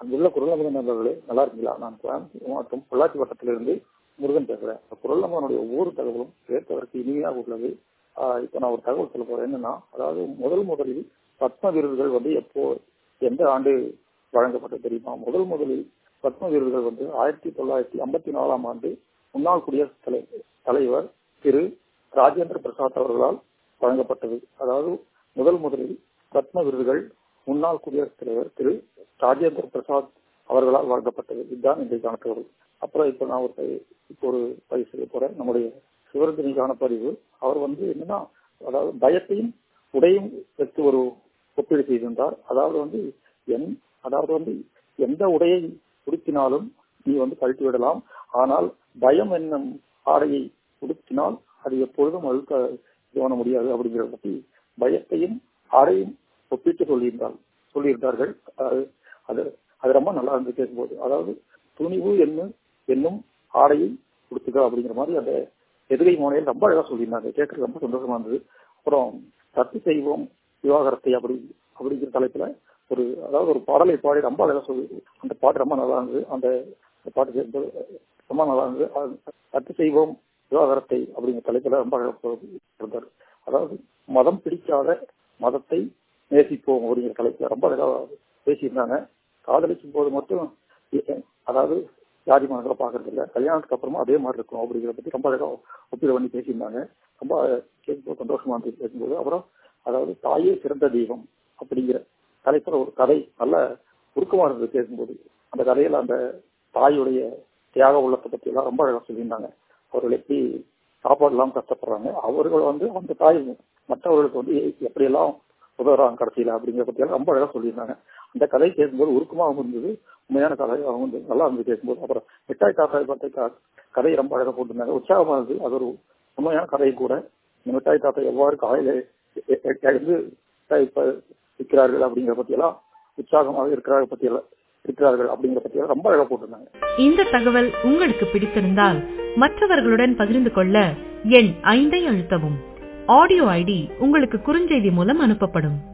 அங்குள்ள குரலமுக நண்பர்களே நல்லா இருக்கீங்களா நான் கோயம்புத்தூர் மாவட்டம் பொள்ளாச்சி வட்டத்திலிருந்து முருகன் பேசுறேன் குரலமகனுடைய ஒவ்வொரு தகவலும் கேட்பதற்கு இனிமையாக உள்ளது ஆஹ் இப்ப நான் ஒரு தகவல் சொல்ல போறேன் என்னன்னா அதாவது முதல் முதலில் பத்ம விருதுகள் வந்து எப்போ எந்த ஆண்டு வழங்கப்பட்டது தெரியுமா முதல் முதலில் பத்ம விருதுகள் வந்து ஆயிரத்தி தொள்ளாயிரத்தி ஐம்பத்தி நாலாம் ஆண்டு முன்னாள் குடியரசுத் தலை தலைவர் திரு ராஜேந்திர பிரசாத் அவர்களால் வழங்கப்பட்டது அதாவது முதல் முதலில் பத்ம விருதுகள் முன்னாள் குடியரசுத் தலைவர் திரு ராஜேந்திர பிரசாத் அவர்களால் வழங்கப்பட்டது இதுதான் இன்றைக்கான தகவல் அப்புறம் இப்ப நான் ஒரு இப்போ ஒரு பதிவு செய்ய போறேன் நம்முடைய சிவரஞ்சனிக்கான பதிவு அவர் வந்து என்னன்னா அதாவது பயத்தையும் உடையும் வைத்து ஒரு ஒப்பீடு செய்திருந்தார் அதாவது வந்து என் அதாவது வந்து எந்த உடையை உடுத்தினாலும் நீ வந்து கழட்டி விடலாம் ஆனால் பயம் என்னும் ஆடையை உடுத்தினால் அது எப்பொழுதும் அழுக்க இது பண்ண முடியாது அப்படிங்கிறத பத்தி பயத்தையும் ஆடையும் ஒப்பிட்டு சொல்லியிருந்தார் சொல்லியிருந்தார்கள் அது அது ரொம்ப நல்லா இருந்து கேட்கும்போது அதாவது துணிவு என்னும் என்னும் ஆடையை கொடுத்துக்க அப்படிங்கிற மாதிரி அந்த எதிரை மோனையில் ரொம்ப அழகா சொல்லியிருந்தாங்க கேட்கறது ரொம்ப சந்தோஷமா இருந்தது அப்புறம் ரத்து செய்வோம் விவாகரத்தை அப்படி அப்படிங்கிற தலைப்புல ஒரு அதாவது ஒரு பாடலை பாடி ரொம்ப அழகா சொல்லி அந்த பாட்டு ரொம்ப நல்லா இருந்தது அந்த பாட்டு கேட்கும்போது ரொம்ப நல்லா இருந்தது ரத்து செய்வோம் விவாகரத்தை அப்படிங்கிற தலைப்புல ரொம்ப அழகா இருந்தார் அதாவது மதம் பிடிக்காத மதத்தை நேசிப்போம் அப்படிங்கிற தலைப்புல ரொம்ப அழகா பேசியிருந்தாங்க காதலிக்கும் போது மட்டும் அதாவது ஜாதி மதங்களை பாக்குறது இல்ல கல்யாணத்துக்கு அப்புறமா அதே மாதிரி இருக்கும் அப்படிங்கிறத பத்தி ரொம்ப அழகா ஒப்பீடு பண்ணி பேசியிருந்தாங்க ரொம்ப கேட்கும்போது சந்தோஷமா இருந்தது பேசும்போது அப்புறம் அதாவது தாயே சிறந்த தெய்வம் அப்படிங்கிற தலைப்புற ஒரு கதை நல்ல உருக்கமா இருந்தது கேட்கும்போது அந்த கதையில அந்த தாயுடைய தியாக உள்ளத்தை பத்தி எல்லாம் ரொம்ப அழகா சொல்லியிருந்தாங்க அவர்கள் எப்படி சாப்பாடு எல்லாம் கஷ்டப்படுறாங்க அவர்கள் வந்து அந்த தாய் மற்றவர்களுக்கு வந்து எப்படியெல்லாம் உதவுறாங்க கடைசியில அப்படிங்கிற பத்தி எல்லாம் ரொம்ப அழகா சொல்லியிருந்தாங்க அந்த கதை கேட்கும்போது உருக்கமாகவும் இருந்தது உண்மையான கதையாகவும் வந்து நல்லா இருந்து கேட்கும்போது அப்புறம் மிட்டாய் தாத்தாய் பார்த்த கதையை ரொம்ப அழகா போட்டிருந்தாங்க உற்சாகமா இருந்தது அது ஒரு உண்மையான கதை கூட இந்த மிட்டாய் தாத்தா எவ்வாறு காலையில எழுந்து விற்கிறார்கள் அப்படிங்கிற பத்தி எல்லாம் உற்சாகமாக இருக்கிறார்கள் பத்தி எல்லாம் இருக்கிறார்கள் அப்படிங்கிற பத்தி எல்லாம் ரொம்ப அழகா போட்டிருந்தாங்க இந்த தகவல் உங்களுக்கு பிடித்திருந்தால் மற்றவர்களுடன் பகிர்ந்து கொள்ள எண் ஐந்தை அழுத்தவும் ஆடியோ ஐடி உங்களுக்கு குறுஞ்செய்தி மூலம் அனுப்பப்படும்